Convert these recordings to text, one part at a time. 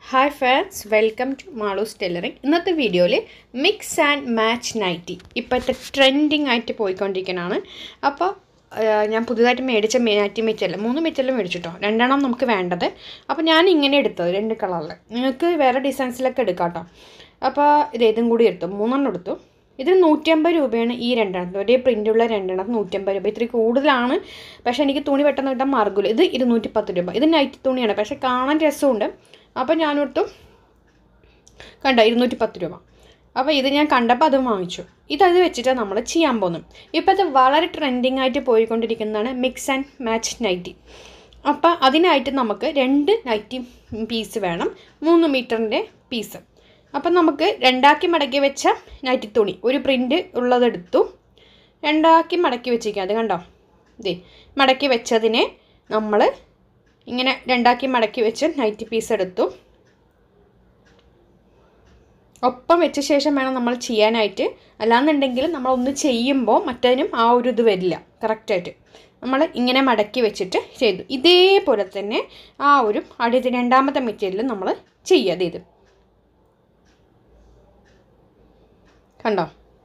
Hi friends welcome to Malu's tailoring ഇന്നത്തെ വീഡിയോയിൽ mix and match nighty ഇപ്പോഴത്തെ ട്രെൻഡിങ് ആയിട്ട് പോയിക്കൊണ്ടിരിക്കുന്നതാണ് അപ്പോൾ ഞാൻ പുതുതായിട്ട് മേടിച്ച നൈറ്റി മെറ്റീരിയൽ മൂന്ന് മെറ്റീരിയൽ മേടിച്ചിട്ടോ രണ്ടെണ്ണം നമുക്ക് വേണ്ടത് അപ്പോൾ ഞാൻ ഇങ്ങനെ എടുത്തത് രണ്ട് കളറിൽ നിങ്ങൾക്ക് വേറെ ഡിസൈൻസിലൊക്കെ എടുക്കാം കേട്ടോ അപ്പോൾ ഇത് ഇതും കൂടി എടുത്തു മൂന്നെണ്ണം എടുത്തു ഇത് നൂറ്റമ്പത് രൂപയാണ് ഈ രണ്ടെണ്ണത്തിന് ഒരേ പ്രിൻ്റുള്ള രണ്ടെണ്ണം നൂറ്റമ്പത് രൂപ ഇത്തിരി കൂടുതലാണ് പക്ഷേ എനിക്ക് തുണി പെട്ടെന്ന് കിട്ടാൻ മാർഗ്ഗമില്ല ഇത് ഇരുന്നൂറ്റി പത്ത് രൂപ ഇത് നൈറ്റ് തുണിയാണ് പക്ഷേ കാണാൻ രസമുണ്ട് അപ്പോൾ ഞാനൊടുത്തു കണ്ട ഇരുന്നൂറ്റി പത്ത് രൂപ അപ്പോൾ ഇത് ഞാൻ കണ്ടപ്പോൾ അത് വാങ്ങിച്ചു ഇതത് വെച്ചിട്ടാണ് നമ്മൾ ചെയ്യാൻ പോകുന്നത് ഇപ്പോഴത്തെ വളരെ ട്രെൻഡിങ് ആയിട്ട് പോയിക്കൊണ്ടിരിക്കുന്നതാണ് മിക്സ് ആൻഡ് മാച്ച് നൈറ്റി അപ്പോൾ അതിനായിട്ട് നമുക്ക് രണ്ട് നൈറ്റി പീസ് വേണം മൂന്ന് മീറ്ററിൻ്റെ പീസ് അപ്പം നമുക്ക് രണ്ടാക്കി മടക്കി വെച്ച നൈറ്റി തുണി ഒരു പ്രിൻ്റ് ഉള്ളതെടുത്തു രണ്ടാക്കി മടക്കി വെച്ചിരിക്കുക അത് കണ്ടോ ഇതേ മടക്കി വെച്ചതിനെ നമ്മൾ ഇങ്ങനെ രണ്ടാക്കി മടക്കി വെച്ച് നൈറ്റി പീസ് എടുത്തു ഒപ്പം വെച്ച ശേഷം വേണം നമ്മൾ ചെയ്യാനായിട്ട് അല്ലാന്നുണ്ടെങ്കിൽ നമ്മളൊന്ന് ചെയ്യുമ്പോൾ മറ്റതിനും ആ ഒരു ഇത് വരില്ല കറക്റ്റായിട്ട് നമ്മൾ ഇങ്ങനെ മടക്കി വെച്ചിട്ട് ചെയ്തു ഇതേപോലെ തന്നെ ആ ഒരു അടുത്ത രണ്ടാമത്തെ മെറ്റീരിയൽ നമ്മൾ ചെയ്യാതെ ഇത് കണ്ടോ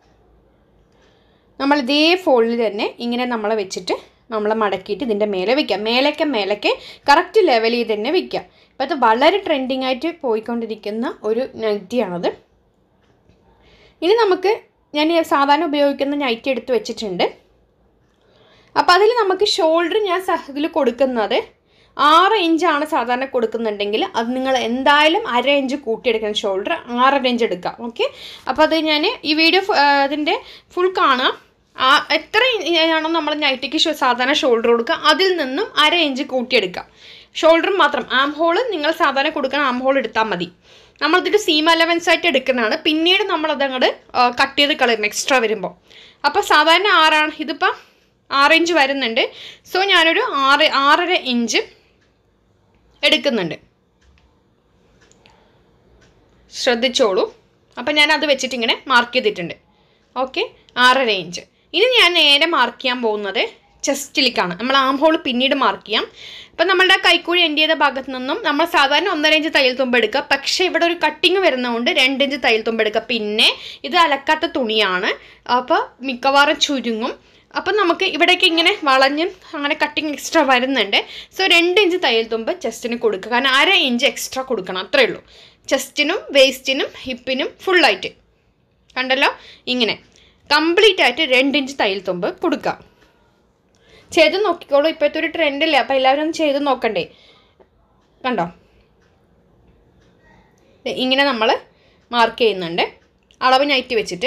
നമ്മൾ ഇതേ ഫോൾഡിൽ തന്നെ ഇങ്ങനെ നമ്മൾ വെച്ചിട്ട് നമ്മൾ മടക്കിയിട്ട് ഇതിൻ്റെ മേലെ വയ്ക്കാം മേലേക്ക് മേലേക്ക് കറക്റ്റ് ലെവലിൽ തന്നെ വയ്ക്കാം ഇപ്പോൾ അത് വളരെ ട്രെൻഡിങ് ആയിട്ട് പോയിക്കൊണ്ടിരിക്കുന്ന ഒരു നൈറ്റിയാണത് ഇനി നമുക്ക് ഞാൻ സാധാരണ ഉപയോഗിക്കുന്ന നൈറ്റി എടുത്ത് വെച്ചിട്ടുണ്ട് അപ്പോൾ അതിൽ നമുക്ക് ഷോൾഡർ ഞാൻ ഇതിൽ കൊടുക്കുന്നത് ആറ് ഇഞ്ചാണ് സാധാരണ കൊടുക്കുന്നുണ്ടെങ്കിൽ അത് നിങ്ങൾ എന്തായാലും അര ഇഞ്ച് കൂട്ടിയെടുക്കണം ഷോൾഡർ ആറര ഇഞ്ച് എടുക്കാം ഓക്കെ അപ്പോൾ അത് ഞാൻ ഈ വീഡിയോ അതിൻ്റെ ഫുൾ കാണാം ആ എത്ര ആണോ നമ്മൾ നൈറ്റിക്ക് സാധാരണ ഷോൾഡർ കൊടുക്കുക അതിൽ നിന്നും അര ഇഞ്ച് കൂട്ടിയെടുക്കുക ഷോൾഡർ മാത്രം ആം ഹോൾ നിങ്ങൾ സാധാരണ കൊടുക്കുന്ന ആം ഹോൾ എടുത്താൽ മതി നമ്മളിതൊരു സീം അലവൻസ് ആയിട്ട് എടുക്കുന്നതാണ് പിന്നീട് നമ്മളത് അങ്ങോട്ട് കട്ട് ചെയ്ത് കളയും എക്സ്ട്രാ വരുമ്പോൾ അപ്പോൾ സാധാരണ ആറാണ് ഇതിപ്പോൾ ആറ് ഇഞ്ച് വരുന്നുണ്ട് സോ ഞാനൊരു ആറ് ആറര ഇഞ്ച് എടുക്കുന്നുണ്ട് ശ്രദ്ധിച്ചോളൂ അപ്പം ഞാൻ അത് വെച്ചിട്ട് ഇങ്ങനെ മാർക്ക് ചെയ്തിട്ടുണ്ട് ഓക്കെ ആറര ഇഞ്ച് ഇനി ഞാൻ നേരെ മാർക്ക് ചെയ്യാൻ പോകുന്നത് ചെസ്റ്റിലേക്കാണ് നമ്മൾ ആം ഹോൾ പിന്നീട് മാർക്ക് ചെയ്യാം അപ്പം നമ്മളുടെ കൈക്കൂഴി എൻഡ് ചെയ്ത ഭാഗത്ത് നിന്നും നമ്മൾ സാധാരണ ഒന്നര ഇഞ്ച് തയ്യൽ തുമ്പ് എടുക്കുക പക്ഷേ ഇവിടെ ഒരു കട്ടിങ് വരുന്നതുകൊണ്ട് രണ്ട് ഇഞ്ച് തയ്യൽ തുമ്പ് എടുക്കുക പിന്നെ ഇത് അലക്കാത്ത തുണിയാണ് അപ്പോൾ മിക്കവാറും ചുരുങ്ങും അപ്പം നമുക്ക് ഇവിടേക്ക് ഇങ്ങനെ വളഞ്ഞും അങ്ങനെ കട്ടിങ് എക്സ്ട്രാ വരുന്നുണ്ട് സോ രണ്ട് ഇഞ്ച് തയ്യൽ തുമ്പ് ചെസ്റ്റിന് കൊടുക്കുക കാരണം അര ഇഞ്ച് എക്സ്ട്രാ കൊടുക്കണം അത്രേ ഉള്ളൂ ചെസ്റ്റിനും വേസ്റ്റിനും ഹിപ്പിനും ഫുള്ളായിട്ട് കണ്ടല്ലോ ഇങ്ങനെ കംപ്ലീറ്റ് ആയിട്ട് രണ്ട് ഇഞ്ച് തയ്യൽ തുമ്പ് കൊടുക്കുക ചെയ്ത് നോക്കിക്കോളൂ ഇപ്പോഴത്തെ ഒരു ട്രെൻഡല്ലേ അപ്പോൾ എല്ലാവരും ഒന്ന് ചെയ്ത് നോക്കണ്ടേ കണ്ടോ ഇങ്ങനെ നമ്മൾ മാർക്ക് ചെയ്യുന്നുണ്ട് അളവ് നൈറ്റ് വെച്ചിട്ട്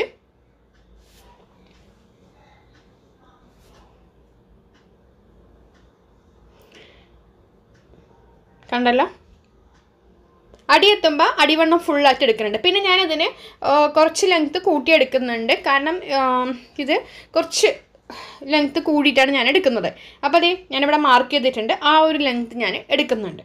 കണ്ടല്ലോ അടിയെത്തുമ്പോൾ അടിവണ്ണം ഫുള്ളായിട്ട് എടുക്കുന്നുണ്ട് പിന്നെ ഞാനതിന് കുറച്ച് ലെങ്ത്ത് കൂട്ടിയെടുക്കുന്നുണ്ട് കാരണം ഇത് കുറച്ച് ലെങ്ത്ത് കൂടിയിട്ടാണ് ഞാൻ എടുക്കുന്നത് അപ്പോൾ അതേ ഞാനിവിടെ മാർക്ക് ചെയ്തിട്ടുണ്ട് ആ ഒരു ലെങ്ത്ത് ഞാൻ എടുക്കുന്നുണ്ട്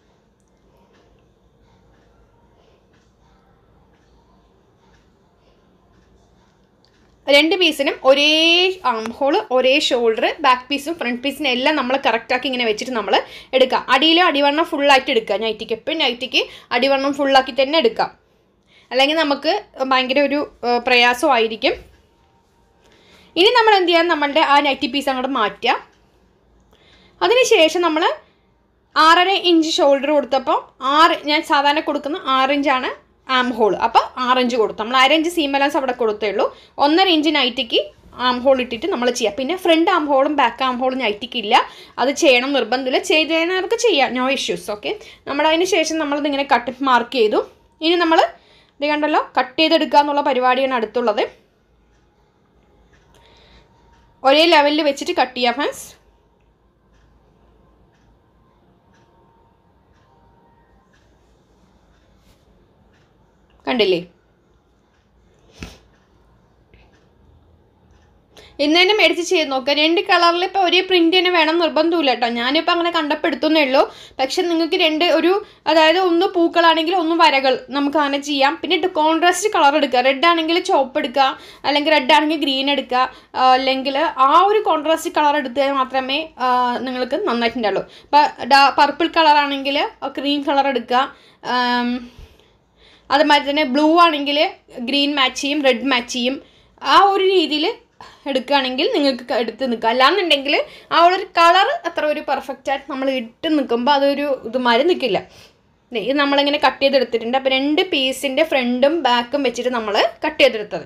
രണ്ട് പീസിനും ഒരേ ആം ഹോൾ ഒരേ ഷോൾഡർ ബാക്ക് പീസും ഫ്രണ്ട് പീസിനും എല്ലാം നമ്മൾ കറക്റ്റാക്കി ഇങ്ങനെ വെച്ചിട്ട് നമ്മൾ എടുക്കുക അടിയിലും അടിവണ്ണം ഫുള്ളായിട്ട് എടുക്കുക നൈറ്റിക്ക് എപ്പോഴും നൈറ്റിക്ക് അടിവണ്ണം ഫുള്ളാക്കി തന്നെ എടുക്കാം അല്ലെങ്കിൽ നമുക്ക് ഭയങ്കര ഒരു പ്രയാസമായിരിക്കും ഇനി നമ്മൾ എന്ത് ചെയ്യാൻ നമ്മളുടെ ആ നൈറ്റി പീസ് അങ്ങോട്ട് മാറ്റുക അതിനുശേഷം നമ്മൾ ആറര ഇഞ്ച് ഷോൾഡർ കൊടുത്തപ്പോൾ ആറ് ഞാൻ സാധാരണ കൊടുക്കുന്ന ആറ് ഇഞ്ചാണ് ആം ഹോൾ അപ്പോൾ ആറ് ഇഞ്ച് കൊടുത്തു നമ്മൾ അര ഇഞ്ച് സീം ബാലൻസ് അവിടെ കൊടുത്തേ ഉള്ളൂ ഒന്നര ഇഞ്ച് നൈറ്റിക്ക് ആം ഹോൾ ഇട്ടിട്ട് നമ്മൾ ചെയ്യാം പിന്നെ ഫ്രണ്ട് ആം ഹോളും ബാക്ക് ആം ഹോളും നൈറ്റിക്ക് ഇല്ല അത് ചെയ്യണം നിർബന്ധമില്ല ചെയ്ത് കഴിഞ്ഞവർക്ക് ചെയ്യാം നോ ഇഷ്യൂസ് ഓക്കെ നമ്മൾ അതിന് ശേഷം നമ്മളത് ഇങ്ങനെ കട്ട് മാർക്ക് ചെയ്തു ഇനി നമ്മൾ ഇത് കണ്ടല്ലോ കട്ട് ചെയ്തെടുക്കുക എന്നുള്ള പരിപാടിയാണ് അടുത്തുള്ളത് ഒരേ ലെവലിൽ വെച്ചിട്ട് കട്ട് ചെയ്യാം ഫ്രണ്ട്സ് കണ്ടില്ലേ ഇന്ന് തന്നെ മേടിച്ച് ചെയ്ത് നോക്കുക രണ്ട് കളറിൽ ഇപ്പോൾ ഒരേ പ്രിൻ്റ് തന്നെ വേണം നിർബന്ധമില്ല കേട്ടോ ഞാനിപ്പോൾ അങ്ങനെ കണ്ടപ്പെടുത്തുന്നേ ഉള്ളൂ പക്ഷെ നിങ്ങൾക്ക് രണ്ട് ഒരു അതായത് ഒന്ന് പൂക്കളാണെങ്കിൽ ഒന്ന് വരകൾ നമുക്ക് അങ്ങനെ ചെയ്യാം പിന്നെ കോൺട്രാസ്റ്റ് കളർ എടുക്കുക റെഡ് ആണെങ്കിൽ ചോപ്പ് എടുക്കുക അല്ലെങ്കിൽ റെഡ് ആണെങ്കിൽ ഗ്രീൻ എടുക്കുക ആ, അല്ലെങ്കിൽ ആ ഒരു കോൺട്രാസ്റ്റ് കളർ എടുത്താൽ മാത്രമേ ആ, നിങ്ങൾക്ക് നന്നായിട്ടുണ്ടാവുള്ളൂ ഇപ്പോൾ ഡാ പർപ്പിൾ കളർ ആണെങ്കിൽ ക്രീം കളർ എടുക്കുക ആം, അതുമാതിരി തന്നെ ബ്ലൂ ആണെങ്കിൽ ഗ്രീൻ മാച്ച് ചെയ്യും റെഡ് മാച്ച് ചെയ്യും ആ ഒരു രീതിയിൽ എടുക്കുകയാണെങ്കിൽ നിങ്ങൾക്ക് ക- എടുത്ത് നിൽക്കുക അല്ലാന്നുണ്ടെങ്കിൽ ആ ഒരു കളർ അത്ര ഒരു പെർഫെക്റ്റ് ആയിട്ട് നമ്മൾ ഇട്ട് നിൽക്കുമ്പോൾ അതൊരു ഇതുമാതിരി നിൽക്കില്ല ദേ, ഇത് നമ്മളിങ്ങനെ കട്ട് ചെയ്തെടുത്തിട്ടുണ്ട് അപ്പോൾ രണ്ട് പീസിൻ്റെ ഫ്രണ്ടും ബാക്കും വെച്ചിട്ട് നമ്മൾ കട്ട് ചെയ്തെടുത്തത്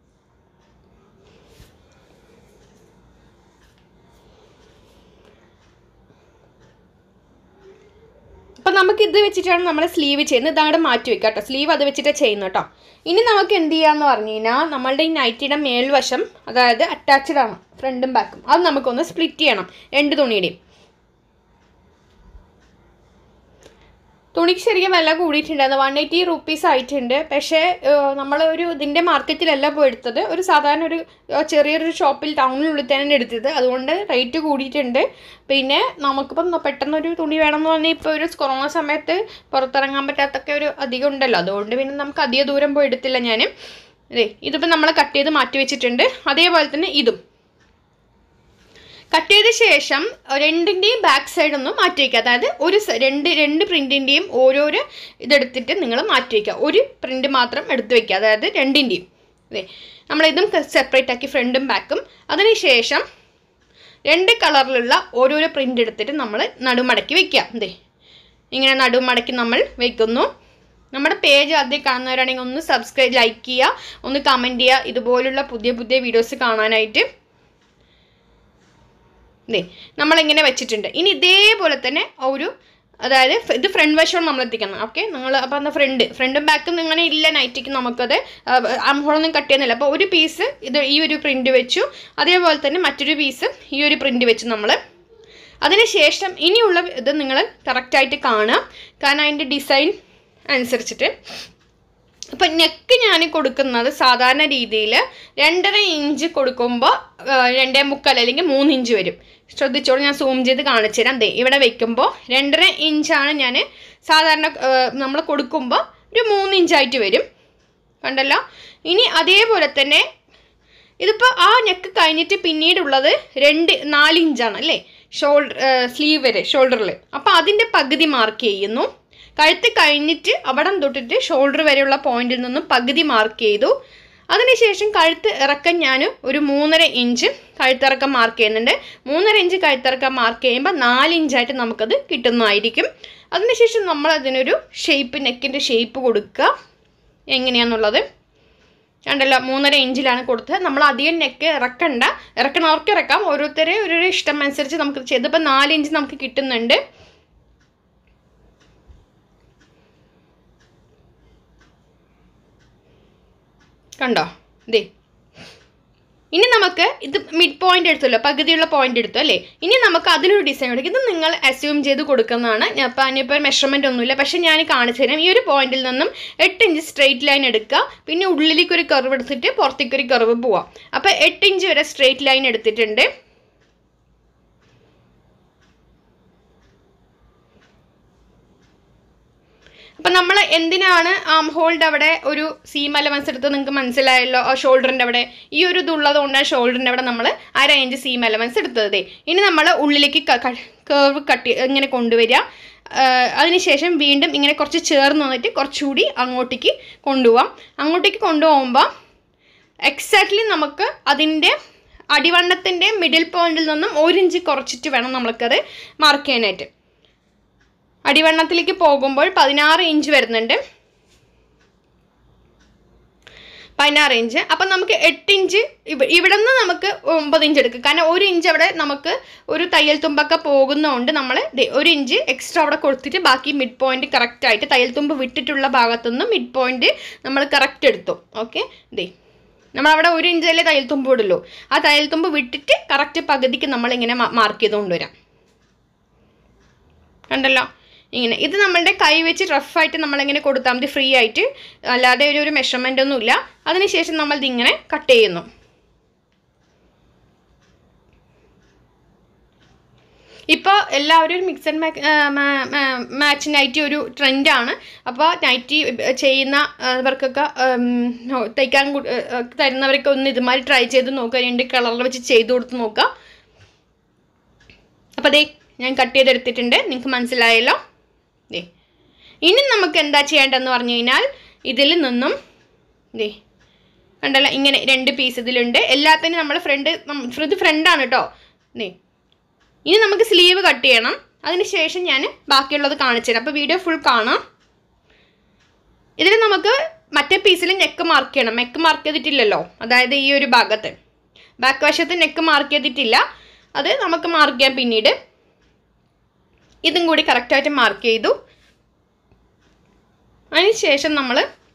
അപ്പം നമുക്ക് ഇത് വെച്ചിട്ടാണ് നമ്മൾ സ്ലീവ് ചെയ്യുന്നത് ഇതങ്ങോട്ട് മാറ്റി വെക്കുക കേട്ടോ സ്ലീവ് അത് വെച്ചിട്ട് ചെയ്യുന്നു കേട്ടോ ഇനി നമുക്ക് എന്ത് ചെയ്യാന്ന് പറഞ്ഞു കഴിഞ്ഞാൽ നമ്മളുടെ ഈ നൈറ്റിയുടെ മേൽവശം അതായത് അറ്റാച്ച്ഡ് ആണ് ഫ്രണ്ടും ബാക്കും അത് നമുക്കൊന്ന് സ്പ്ലിറ്റ് ചെയ്യണം രണ്ട് തുണിയുടെയും തുണിക്ക് ശരിക്കും വില കൂടിയിട്ടുണ്ടായിരുന്നു വൺ എയ്റ്റി റുപ്പീസ് ആയിട്ടുണ്ട് പക്ഷേ നമ്മൾ ഒരു ഇതിൻ്റെ മാർക്കറ്റിലല്ല പോയി എടുത്തത് ഒരു സാധാരണ ഒരു ഏഹ്, ചെറിയൊരു ഷോപ്പിൽ ടൗണിനുള്ളിൽ തന്നെ എടുത്തത് അതുകൊണ്ട് റേറ്റ് കൂടിയിട്ടുണ്ട് പിന്നെ നമുക്കിപ്പം ന- പെട്ടെന്നൊരു തുണി വേണമെന്ന് പറഞ്ഞാൽ ഇപ്പോൾ ഒരു കൊറോണ സമയത്ത് പുറത്തിറങ്ങാൻ പറ്റാത്തൊക്കെ ഒരു അധികം ഉണ്ടല്ലോ അതുകൊണ്ട് പിന്നെ നമുക്ക് അധിക ദൂരം പോയി എടുത്തില്ല ഞാൻ അതെ ഇതിപ്പോൾ നമ്മൾ കട്ട് ചെയ്ത് മാറ്റി വെച്ചിട്ടുണ്ട് അതേപോലെ തന്നെ ഇതും കട്ട് ചെയ്ത ശേഷം രണ്ടിൻ്റെയും ബാക്ക് സൈഡ് ഒന്ന് മാറ്റി വയ്ക്കുക അതായത് ഒരു സ- രണ്ട് രണ്ട് പ്രിൻറ്റിൻ്റെയും ഓരോരോ ഇതെടുത്തിട്ട് നിങ്ങൾ മാറ്റി വയ്ക്കുക ഒരു പ്രിൻ്റ് മാത്രം എടുത്ത് വയ്ക്കുക അതായത് രണ്ടിൻ്റെയും അതെ നമ്മളിതും സെപ്പറേറ്റ് ആക്കി ഫ്രണ്ടും ബാക്കും അതിനുശേഷം രണ്ട് കളറിലുള്ള ഓരോരോ പ്രിൻ്റ് എടുത്തിട്ട് നമ്മൾ നടുമടക്കി വെക്കുക അതെ ഇങ്ങനെ നടുമടക്കി നമ്മൾ വെക്കുന്നു നമ്മുടെ പേജ് ആദ്യം കാണുന്നവരാണെങ്കിൽ ഒന്ന് സബ്സ്ക്രൈബ് ലൈക്ക് ചെയ്യുക ഒന്ന് കമൻറ്റ് ചെയ്യുക ഇതുപോലുള്ള പുതിയ പുതിയ വീഡിയോസ് കാണാനായിട്ട് ദേ നമ്മളിങ്ങനെ വെച്ചിട്ടുണ്ട് ഇനി ഇതേപോലെ തന്നെ ഒരു അതായത് ഫ- ഇത് ഫ്രണ്ട് വശം നമ്മൾ എത്തിക്കണം ഓക്കെ നിങ്ങൾ അപ്പോൾ എന്നാൽ ഫ്രണ്ട് ഫ്രണ്ടും ബാക്കും ഇങ്ങനെ ഇല്ല നൈറ്റിക്ക് നമുക്കത് അംഹോളൊന്നും കട്ട് ചെയ്യുന്നില്ല അപ്പോൾ ഒരു പീസ് ഇത് ഈ ഒരു പ്രിൻ്റ് വെച്ചു അതേപോലെ തന്നെ മറ്റൊരു പീസ് ഈ ഒരു പ്രിൻ്റ് വെച്ചു നമ്മൾ അതിനുശേഷം ഇനിയുള്ള ഇത് നിങ്ങൾ കറക്റ്റായിട്ട് കാണുക കാരണം അതിൻ്റെ ഡിസൈൻ അനുസരിച്ചിട്ട് അപ്പം നെക്ക് ഞാൻ കൊടുക്കുന്നത് സാധാരണ രീതിയിൽ രണ്ടര ഇഞ്ച് കൊടുക്കുമ്പോൾ രണ്ടേ മുക്കാൽ അല്ലെങ്കിൽ മൂന്ന് ഇഞ്ച് വരും ശ്രദ്ധിച്ചോളൂ ഞാൻ സൂം ചെയ്ത് കാണിച്ചു തരാം ദേ ഇവിടെ വെക്കുമ്പോൾ രണ്ടര ഇഞ്ചാണ് ഞാൻ സാധാരണ നമ്മൾ കൊടുക്കുമ്പോൾ ഒരു മൂന്ന് ഇഞ്ചായിട്ട് വരും കണ്ടല്ലോ ഇനി അതേപോലെ തന്നെ ഇതിപ്പോൾ ആ നെക്ക് കഴിഞ്ഞിട്ട് പിന്നീടുള്ളത് രണ്ട് നാല് ഇഞ്ചാണ് അല്ലേ ഷോൾഡർ സ്ലീവ് വരെ ഷോൾഡറിൽ അപ്പോൾ അതിൻ്റെ പകുതി മാർക്ക് ചെയ്യുന്നു കഴുത്ത് കഴിഞ്ഞിട്ട് അവിടം തൊട്ടിട്ട് ഷോൾഡർ വരെയുള്ള പോയിന്റിൽ നിന്നും പകുതി മാർക്ക് ചെയ്തു അതിനുശേഷം കഴുത്ത് ഇറക്കം ഞാൻ ഒരു മൂന്നര ഇഞ്ച് കഴുത്തിറക്കം മാർക്ക് ചെയ്യുന്നുണ്ട് മൂന്നര ഇഞ്ച് കഴുത്തിറക്കം മാർക്ക് ചെയ്യുമ്പോൾ നാല് ഇഞ്ചായിട്ട് നമുക്കത് കിട്ടുന്നതായിരിക്കും അതിനുശേഷം നമ്മൾ അതിനൊരു ഷേപ്പ് നെക്കിൻ്റെ ഷേപ്പ് കൊടുക്കുക എങ്ങനെയാണെന്നുള്ളത് കണ്ടല്ലോ മൂന്നര ഇഞ്ചിലാണ് കൊടുത്തത് നമ്മൾ അധികം നെക്ക് ഇറക്കണ്ട ഇറക്കണവർക്ക് ഇറക്കാം ഓരോരുത്തരെ ഒരു ഇഷ്ടം അനുസരിച്ച് നമുക്ക് ചെയ്ത് ഇപ്പം നാല് ഇഞ്ച് നമുക്ക് കിട്ടുന്നുണ്ട് കണ്ടോ ദേ ഇനി നമുക്ക് ഇത് മിഡ് പോയിന്റ് എടുത്തല്ലോ പകുതിയുള്ള പോയിന്റ് എടുത്തു അല്ലേ ഇനി നമുക്ക് അതിലൊരു ഡിസൈൻ കൊടുക്കും ഇത് നിങ്ങൾ അസ്യൂം ചെയ്ത് കൊടുക്കുന്നതാണ് ഞാൻ അപ്പോൾ അതിനിപ്പോൾ മെഷർമെൻ്റ് ഒന്നുമില്ല പക്ഷേ ഞാൻ കാണിച്ചു തരാം ഈ ഒരു പോയിന്റിൽ നിന്നും എട്ട് ഇഞ്ച് സ്ട്രെയിറ്റ് ലൈൻ എടുക്കുക പിന്നെ ഉള്ളിലേക്ക് ഒരു കർവ് എടുത്തിട്ട് പുറത്തേക്ക് ഒരു കർവ് പോവാം അപ്പോൾ എട്ട് ഇഞ്ച് വരെ സ്ട്രെയിറ്റ് ലൈൻ എടുത്തിട്ടുണ്ട് അപ്പം നമ്മൾ എന്തിനാണ് ആം ഹോൾഡ് അവിടെ ഒരു സീം അലവൻസ് എടുത്ത് നിങ്ങൾക്ക് മനസ്സിലായല്ലോ ആ ഷോൾഡറിൻ്റെ അവിടെ ഈ ഒരു ഇതുള്ളത് കൊണ്ടാണ് ഷോൾഡറിൻ്റെ അവിടെ നമ്മൾ അര ഇഞ്ച് സീം അലവൻസ് എടുത്തത് ദേ. ഇനി നമ്മൾ ഉള്ളിലേക്ക് കേർവ് കട്ട് ഇങ്ങനെ കൊണ്ടുവരിക ആ, അതിനുശേഷം വീണ്ടും ഇങ്ങനെ കുറച്ച് ചേർന്ന് വന്നിട്ട് കുറച്ചുകൂടി അങ്ങോട്ടേക്ക് കൊണ്ടുപോകാം അങ്ങോട്ടേക്ക് കൊണ്ടുപോകുമ്പോൾ എക്സാക്ട്ലി നമുക്ക് അതിൻ്റെ അടിവണ്ണത്തിൻ്റെ മിഡിൽ പോയിന്റിൽ നിന്നും ഒരു ഇഞ്ച് കുറച്ചിട്ട് വേണം നമ്മൾക്കത് മാർക്ക് ചെയ്യാനായിട്ട് അടിവണ്ണത്തിലേക്ക് പോകുമ്പോൾ പതിനാറ് ഇഞ്ച് വരുന്നുണ്ട് പതിനാറ് ഇഞ്ച് അപ്പം നമുക്ക് എട്ട് ഇഞ്ച് ഇവ ഇവിടെ നിന്ന് നമുക്ക് ഒമ്പത് ഇഞ്ച് എടുക്കും കാരണം ഒരു ഇഞ്ച് അവിടെ നമുക്ക് ഒരു തയ്യൽ തുമ്പൊക്കെ പോകുന്നതുകൊണ്ട് നമ്മൾ ഒരു ഇഞ്ച് എക്സ്ട്രാ അവിടെ കൊടുത്തിട്ട് ബാക്കി മിഡ് പോയിന്റ് കറക്റ്റ് ആയിട്ട് തയ്യൽ തുമ്പ് വിട്ടിട്ടുള്ള ഭാഗത്തുനിന്ന് മിഡ് പോയിന്റ് നമ്മൾ കറക്റ്റ് എടുത്തു ഓക്കെ ദേ നമ്മളവിടെ ഒരു ഇഞ്ചല്ലേ തയ്യൽ തുമ്പ് വിടുള്ളൂ ആ തയ്യൽ തുമ്പ് വിട്ടിട്ട് കറക്റ്റ് പകുതിക്ക് നമ്മളിങ്ങനെ മാർക്ക് ചെയ്ത് കൊണ്ടുവരാം കണ്ടല്ലോ ഇങ്ങനെ ഇത് നമ്മളുടെ കൈ വെച്ച് റഫായിട്ട് നമ്മളിങ്ങനെ കൊടുത്താൽ മതി ഫ്രീ ആയിട്ട് അല്ലാതെ ഒരു ഒരു മെഷർമെൻ്റ് ഒന്നുമില്ല അതിനുശേഷം നമ്മൾ ഇതിങ്ങനെ കട്ട് ചെയ്യുന്നു ഇപ്പോൾ എല്ലാവരും ഒരു മിക്സ് ആൻഡ് മാച്ച് നൈറ്റി ഒരു ട്രെൻഡാണ് അപ്പോൾ നൈറ്റി ചെയ്യുന്ന അവർക്കൊക്കെ തയ്ക്കാൻ കു- ഏ, തരുന്നവരൊക്കെ ഒന്ന് ഇതുമാതിരി ട്രൈ ചെയ്ത് നോക്കുക രണ്ട് കളറിൽ വെച്ച് ചെയ്ത് കൊടുത്ത് നോക്കുക അപ്പോൾ ദേ ഞാൻ കട്ട് ചെയ്തെടുത്തിട്ടുണ്ട് നിങ്ങൾക്ക് മനസ്സിലായല്ലോ ദേ ഇനി നമുക്ക് എന്താ ചെയ്യേണ്ടതെന്ന് പറഞ്ഞു കഴിഞ്ഞാൽ ഇതിൽ നിന്നും ദേ കണ്ടല്ലോ ഇങ്ങനെ രണ്ട് പീസ് ഇതിലുണ്ട് എല്ലാത്തിനും നമ്മൾ ഫ്രണ്ട് ഇത് ഫ്രണ്ടാണ് കേട്ടോ ദേ ഇനി നമുക്ക് സ്ലീവ് കട്ട് ചെയ്യണം അതിന് ശേഷം ഞാൻ ബാക്കിയുള്ളത് കാണിച്ചു തരാം അപ്പോൾ വീഡിയോ ഫുൾ കാണാം ഇതിൽ നമുക്ക് മറ്റേ പീസിൽ നെക്ക് മാർക്ക് ചെയ്യണം നെക്ക് മാർക്ക് ചെയ്തിട്ടില്ലല്ലോ അതായത് ഈ ഒരു ഭാഗത്ത് ബാക്ക് വശത്ത് നെക്ക് മാർക്ക് ചെയ്തിട്ടില്ല അത് നമുക്ക് മാർക്ക് ചെയ്യാം പിന്നീട് ഇതും കൂടി കറക്റ്റായിട്ട് മാർക്ക് ചെയ്തു അതിന് ശേഷം നമ്മൾ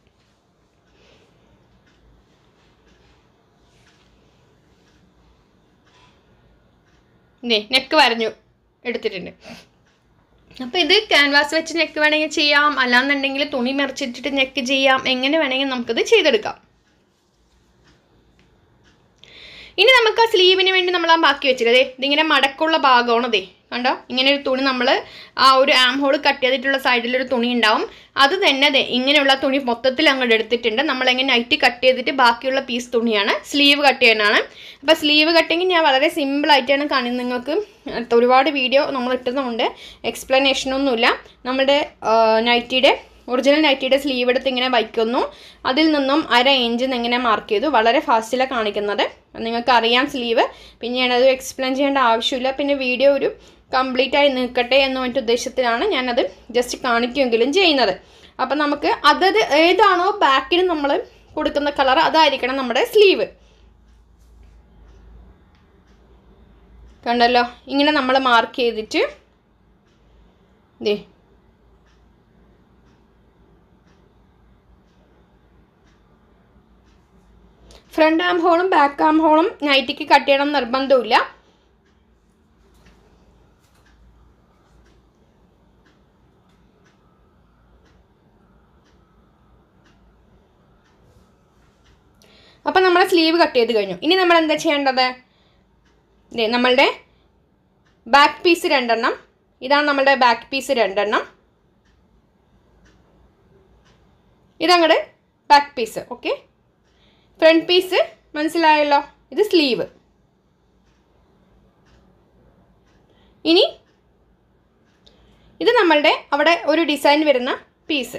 നെക്ക് വരഞ്ഞു എടുത്തിട്ടുണ്ട് അപ്പോൾ ഇത് ക്യാൻവാസ് വെച്ച് നെക്ക് വേണമെങ്കിൽ ചെയ്യാം അല്ലാന്നുണ്ടെങ്കിൽ തുണി മറിച്ചിട്ടിട്ട് നെക്ക് ചെയ്യാം എങ്ങനെ വേണമെങ്കിൽ നമുക്കിത് ചെയ്തെടുക്കാം ഇനി നമുക്ക് ആ സ്ലീവിന് വേണ്ടി നമ്മൾ ആ ബാക്കി വെച്ചില്ല അതെ ഇതിങ്ങനെ മടക്കുള്ള ഭാഗമാണ് അതെ കണ്ടോ ഇങ്ങനെ ഒരു തുണി നമ്മൾ ആ ഒരു ആം ഹോൾ കട്ട് ചെയ്തിട്ടുള്ള സൈഡിലൊരു തുണി ഉണ്ടാവും അത് തന്നെ ദേ ഇങ്ങനെയുള്ള തുണി മൊത്തത്തിൽ അങ്ങോട്ട് എടുത്തിട്ടുണ്ട് നമ്മൾ എങ്ങനെ നൈറ്റ് കട്ട് ചെയ്തിട്ട് ബാക്കിയുള്ള പീസ് തുണിയാണ് സ്ലീവ് കട്ട് ചെയ്യാനാണ് അപ്പോൾ സ്ലീവ് കട്ടിങ് ഞാൻ വളരെ സിമ്പിളായിട്ടാണ് കാണുന്നത് നിങ്ങൾക്ക് ഒരുപാട് വീഡിയോ നമ്മൾ ഇട്ടതുകൊണ്ട് എക്സ്പ്ലനേഷനൊന്നുമില്ല നമ്മുടെ നൈറ്റിയുടെ ഒറിജിനൽ നൈറ്റിയുടെ സ്ലീവ് എടുത്ത് ഇങ്ങനെ വയ്ക്കുന്നു അതിൽ നിന്നും അര ഇഞ്ച് ഇങ്ങനെ മാർക്ക് ചെയ്തു വളരെ ഫാസ്റ്റിലാണ് കാണിക്കുന്നത് നിങ്ങൾക്ക് അറിയാം സ്ലീവ് പിന്നെ ഞാനത് എക്സ്പ്ലെയിൻ ചെയ്യേണ്ട ആവശ്യമില്ല പിന്നെ വീഡിയോ ഒരു കംപ്ലീറ്റ് ആയി നിൽക്കട്ടെ എന്ന മറ്റു ഉദ്ദേശത്തിലാണ് ഞാനത് ജസ്റ്റ് കാണിക്കുമെങ്കിലും ചെയ്യുന്നത് അപ്പം നമുക്ക് അതത് ഏതാണോ ബാക്കിന് നമ്മൾ കൊടുക്കുന്ന കളർ അതായിരിക്കണം നമ്മുടെ സ്ലീവ് കണ്ടല്ലോ ഇങ്ങനെ നമ്മൾ മാർക്ക് ചെയ്തിട്ട് ദേ ഫ്രണ്ട് ആം ഹോളും ബാക്ക് ആം ഹോളും നൈറ്റിക്ക് കട്ട് ചെയ്യണം നിർബന്ധമില്ല അപ്പം നമ്മൾ സ്ലീവ് കട്ട് ചെയ്ത് കഴിഞ്ഞു ഇനി നമ്മൾ എന്താ ചെയ്യേണ്ടത് ദേ നമ്മളുടെ ബാക്ക് പീസ് രണ്ടെണ്ണം ഇതാണ് നമ്മളുടെ ബാക്ക് പീസ് രണ്ടെണ്ണം ഇതങ്ങടെ back piece okay front piece മനസ്സിലായല്ലോ ഇത് സ്ലീവ് ഇനി ഇത് നമ്മളുടെ അവിടെ ഒരു ഡിസൈൻ വരുന്ന പീസ്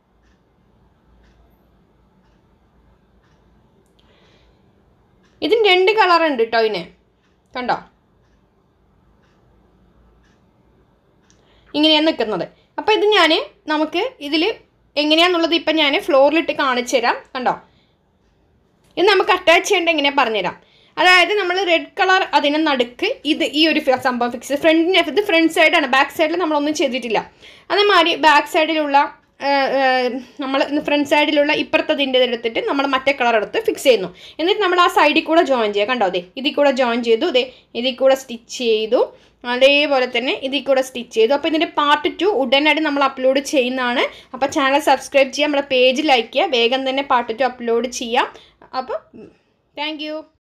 ഇതിന് രണ്ട് കളർ ഉണ്ട് കേട്ടോ ഇതിന് കണ്ടോ ഇങ്ങനെയാണ് നിൽക്കുന്നത് അപ്പോൾ ഇത് ഞാൻ നമുക്ക് ഇതിൽ എങ്ങനെയാണെന്നുള്ളത് ഇപ്പം ഞാൻ ഫ്ലോറിലിട്ട് കാണിച്ചു തരാം കണ്ടോ ഇത് നമുക്ക് അറ്റാച്ച് ചെയ്യേണ്ട എങ്ങനെയാ പറഞ്ഞുതരാം അതായത് നമ്മൾ റെഡ് കളർ അതിന് നടുക്ക് ഇത് ഈ ഒരു ഫി- സംഭവം ഫിക്സ് ഫ്രണ്ടിന് ഇത് ഫ്രണ്ട് സൈഡാണ് ബാക്ക് സൈഡിൽ നമ്മളൊന്നും ചെയ്തിട്ടില്ല അതേമാതിരി ബാക്ക് സൈഡിലുള്ള നമ്മൾ ഫ്രണ്ട് സൈഡിലുള്ള ഇപ്പുറത്തതിൻ്റെ എടുത്തിട്ട് നമ്മൾ മറ്റേ കളർ എടുത്ത് ഫിക്സ് ചെയ്യുന്നു എന്നിട്ട് നമ്മൾ ആ സൈഡിൽ കൂടെ ജോയിൻ ചെയ്യുക കണ്ടോ അതെ ഇതിൽ കൂടെ ജോയിൻ ചെയ്തു അതെ ഇതിൽ കൂടെ സ്റ്റിച്ച് ചെയ്തു അതേപോലെ തന്നെ ഇതിൽ കൂടെ സ്റ്റിച്ച് ചെയ്തു അപ്പോൾ ഇതിൻ്റെ പാർട്ട് ടു ഉടനടി നമ്മൾ അപ്ലോഡ് ചെയ്യുന്നതാണ് അപ്പോൾ ചാനൽ സബ്സ്ക്രൈബ് ചെയ്യുക നമ്മുടെ പേജ് ലൈക്ക് ചെയ്യുക വേഗം തന്നെ പാർട്ട് ടു അപ്ലോഡ് ചെയ്യാം അപ്പോൾ താങ്ക് യു